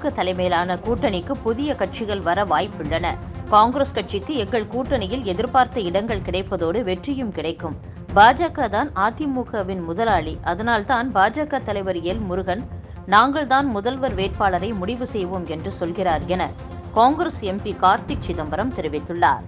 திமுக தலைமையிலான கூட்டணிக்கு புதிய கட்சிகள் வர வாய்ப்புள்ளன காங்கிரஸ் கட்சிக்கு எங்கள் கூட்டணியில் எதிர்பார்த்த இடங்கள் கிடைப்பதோடு வெற்றியும் கிடைக்கும் பாஜக தான் அதிமுகவின் முதலாளி அதனால்தான் பாஜக தலைவர் எல் முருகன் நாங்கள்தான் முதல்வர் வேட்பாளரை முடிவு செய்வோம் என்று சொல்கிறார் என காங்கிரஸ் எம்பி கார்த்திக் சிதம்பரம் தெரிவித்துள்ளார்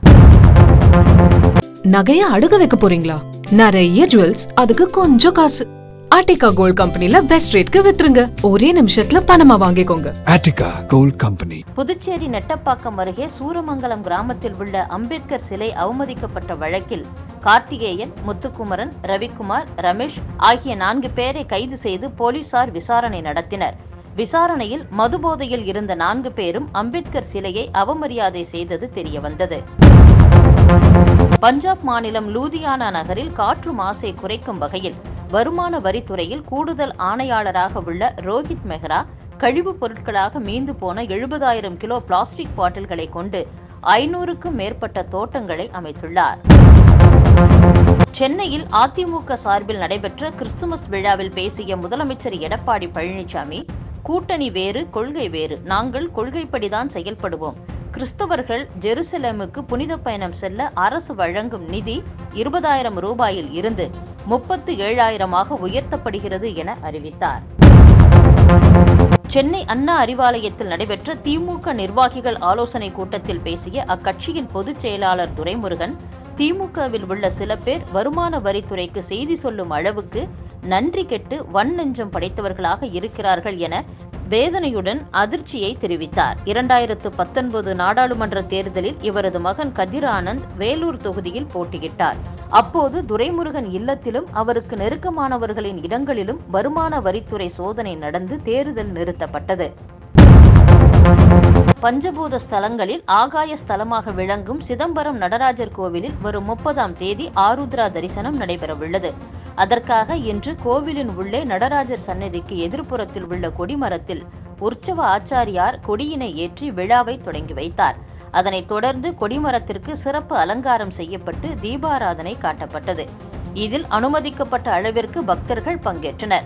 நகைய அடுக வைக்க போறீங்களா நிறைய ஜுவல்ஸ் அதுக்கு கொஞ்சம் காசு ஆர்டிகா கோல்ட் கம்பெனில பெஸ்ட் ரேட்க்கு வித்துருங்க ஒரே நிமிஷத்துல பணமா வாங்கிக்கோங்க Attica Gold Company. Puducherry Nettapakkam அருகே சூரமங்கலம் கிராமத்தில் உள்ள அம்பேத்கர் சிலை அவமதிக்கப்பட்ட வழக்கில் கார்த்திகேயன் முத்துக்குமரன் ரவிக்குமார் ரமேஷ் ஆகிய நான்கு பேரை கைது செய்து போலீசார் விசாரணை நடத்தினர் விசாரணையில் மதுபோதையில் இருந்த நான்கு பேரும் அம்பேத்கர் சிலையை அவமரியாதை செய்தது தெரியவந்தது பஞ்சாப் மாநிலம் லூதியானா நகரில் காற்று மாசை குறைக்கும் வகையில் வருமான வரித்துறையில் கூடுதல் ஆணையாளராக உள்ள ரோஹித் மெஹ்ரா கழிவுப் பொருட்களாக மீந்து போன எழுபதாயிரம் கிலோ பிளாஸ்டிக் பாட்டில்களை கொண்டு ஐநூறுக்கும் மேற்பட்ட தோட்டங்களை அமைத்துள்ளார் சென்னையில் அதிமுக சார்பில் நடைபெற்ற கிறிஸ்துமஸ் விழாவில் பேசிய முதலமைச்சர் எடப்பாடி பழனிசாமி கூட்டணி வேறு கொள்கை வேறு நாங்கள் கொள்கைப்படிதான் செயல்படுவோம் கிறிஸ்தவர்கள் ஜெருசலேமுக்கு புனித பயணம் செல்ல அரசு வழங்கும் நிதி இருபதாயிரம் ரூபாயில் இருந்து முப்பத்து ஏழாயிரமாக உயர்த்தப்படுகிறது என அறிவித்தார் சென்னை அண்ணா அறிவாலயத்தில் நடைபெற்ற திமுக நிர்வாகிகள் ஆலோசனை கூட்டத்தில் பேசிய அக்கட்சியின் பொதுச் செயலாளர் துரைமுருகன் திமுகவில் உள்ள சில பேர் வருமான வரித்துறைக்கு செய்தி சொல்லும் அளவுக்கு நன்றி கெட்டு வன் நெஞ்சம் படைத்தவர்களாக இருக்கிறார்கள் என வேதனையுடன் அதிர்ச்சியை தெரிவித்தார் இரண்டாயிரத்து பத்தொன்பது நாடாளுமன்ற தேர்தலில் இவரது மகன் கதிர் ஆனந்த் வேலூர் தொகுதியில் போட்டியிட்டார் அப்போது துரைமுருகன் இல்லத்திலும் அவருக்கு நெருக்கமானவர்களின் இடங்களிலும் வருமான வரித்துறை சோதனை நடந்து தேர்தல் நிறுத்தப்பட்டது பஞ்சபூத ஸ்தலங்களில் ஆகாய ஸ்தலமாக விளங்கும் சிதம்பரம் நடராஜர் கோவிலில் வரும் முப்பதாம் தேதி ஆருத்ரா தரிசனம் நடைபெறவுள்ளது அதற்காக இன்று கோவிலின் உள்ளே நடராஜர் சன்னதிக்கு எதிர்ப்புறத்தில் உள்ள கொடிமரத்தில் உற்சவ ஆச்சாரியார் கொடியினை ஏற்றி விழாவை தொடங்கி வைத்தார் அதனைத் தொடர்ந்து கொடிமரத்திற்கு சிறப்பு அலங்காரம் செய்யப்பட்டு தீபாராதனை காட்டப்பட்டது இதில் அனுமதிக்கப்பட்ட அளவிற்கு பக்தர்கள் பங்கேற்றனர்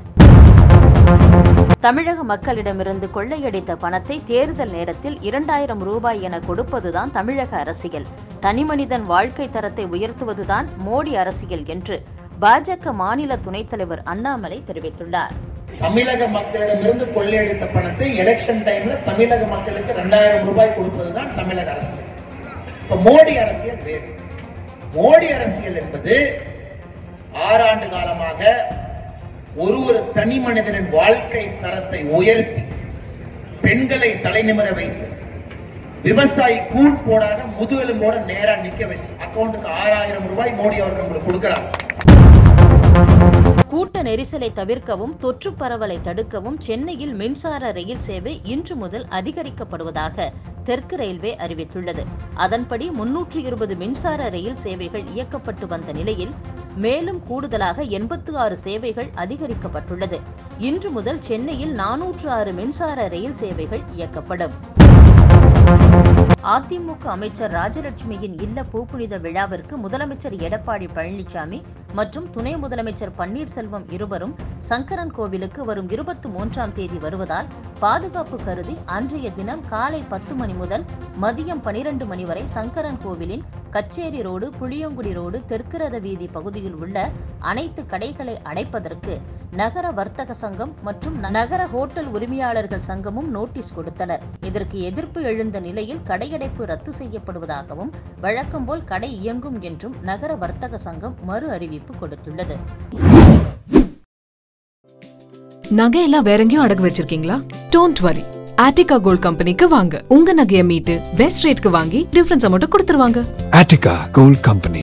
தமிழக மக்களிடமிருந்து கொள்ளையடித்த பணத்தை தேர்தல் நேரத்தில் இரண்டாயிரம் ரூபாய் என கொடுப்பதுதான் தமிழக அரசியல் தனிமனிதன் வாழ்க்கை தரத்தை உயர்த்துவதுதான் மோடி அரசியல் என்று பாஜக மாநில துணைத் தலைவர் அண்ணாமலை தெரிவித்துள்ளார் தமிழக மக்களிடமிருந்து கொள்ளையடித்த பணத்தை எலெக்ஷன் டைம்ல தமிழக மக்களுக்கு ரெண்டாயிரம் ரூபாய் கொடுப்பதுதான் தமிழக அரசியல் இப்ப மோடி அரசியல் வேறு மோடி அரசியல் என்பது ஆறாண்டு காலமாக ஒரு ஒரு தனி மனிதனின் வாழ்க்கை தரத்தை உயர்த்தி பெண்களை தலைநிமிர வைத்து விவசாயி கூண் போடாக முதுகெலும்போட நேரா நிக்க வச்சு அக்கௌண்ட்டுக்கு ஆறாயிரம் ரூபாய் மோடி அவர்கள் உங்களுக்கு கொடுக்கிறார் கூட்ட நெரிசலை தவிர்க்கவும் தொற்று பரவலை தடுக்கவும் சென்னையில் மின்சார ரயில் சேவை இன்று முதல் அதிகரிக்கப்படுவதாக தெற்கு ரயில்வே அறிவித்துள்ளது அதன்படி முன்னூற்று இருபது மின்சார ரயில் சேவைகள் இயக்கப்பட்டு வந்த நிலையில் மேலும் கூடுதலாக எண்பத்து ஆறு சேவைகள் அதிகரிக்கப்பட்டுள்ளது இன்று முதல் சென்னையில் நானூற்று ஆறு மின்சார ரயில் சேவைகள் இயக்கப்படும் அதிமுக அமைச்சர் ராஜலட்சுமியின் இல்ல பூப்புனித விழாவிற்கு முதலமைச்சர் எடப்பாடி பழனிசாமி மற்றும் துணை முதலமைச்சர் பன்னீர்செல்வம் இருவரும் சங்கரன் கோவிலுக்கு வரும் இருபத்தி மூன்றாம் தேதி வருவதால் பாதுகாப்பு கருதி அன்றைய தினம் காலை பத்து மணி முதல் மதியம் பனிரெண்டு மணி வரை சங்கரன் கோவிலின் கச்சேரி ரோடு புளியங்குடி ரோடு தெற்கு ரத வீதி பகுதியில் உள்ள அனைத்து கடைகளை அடைப்பதற்கு நகர வர்த்தக சங்கம் மற்றும் நகர ஹோட்டல் உரிமையாளர்கள் சங்கமும் நோட்டீஸ் கொடுத்தனர் இதற்கு எதிர்ப்பு எழுந்த நிலையில் கடையடைப்பு ரத்து செய்யப்படுவதாகவும் வழக்கம்போல் கடை இயங்கும் என்றும் நகர வர்த்தக சங்கம் மறு அறிவிப்பு கொடுத்துள்ளது நகையெல்லாம் வேற எங்கேயும் அடகு வச்சிருக்கீங்களா டோன்ட் வரி ஆர்டிகா கோல்ட் கம்பெனிக்கு வாங்க உங்க நகைய மீட்டு பெஸ்ட் ரேட்க்கு வாங்கி டிஃபரன்ஸை மட்டும் கொடுத்துருவாங்க Attica Gold Company.